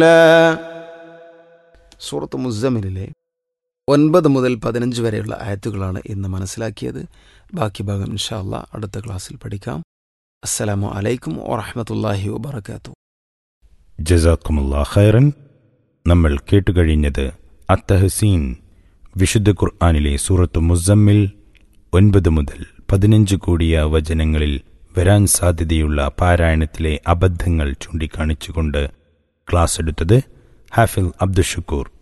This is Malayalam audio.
സൂറത്ത് മുസമിലെ ഒൻപത് മുതൽ പതിനഞ്ച് വരെയുള്ള ആയത്തുകളാണ് ഇന്ന് മനസ്സിലാക്കിയത് ബാക്കി ഭാഗം ഇൻഷാ അല്ലാ അടുത്ത ക്ലാസ്സിൽ പഠിക്കാം അസ്സലാമു അലൈക്കും വറഹമത്തല്ലാഹി വബർക്കാത്തു ജസാക്കുമുല്ലാ ഖൈറൻ നമ്മൾ കേട്ടുകഴിഞ്ഞത് അത്തഹസീൻ വിശുദ്ധ ഖുർആാനിലെ സൂറത്ത് മുസമ്മിൽ ഒൻപത് മുതൽ പതിനഞ്ച് കൂടിയ വചനങ്ങളിൽ വരാൻ സാധ്യതയുള്ള പാരായണത്തിലെ അബദ്ധങ്ങൾ ചൂണ്ടിക്കാണിച്ചുകൊണ്ട് ക്ലാസ് എടുത്തത് ഹാഫിൽ അബ്ദുഷക്കൂർ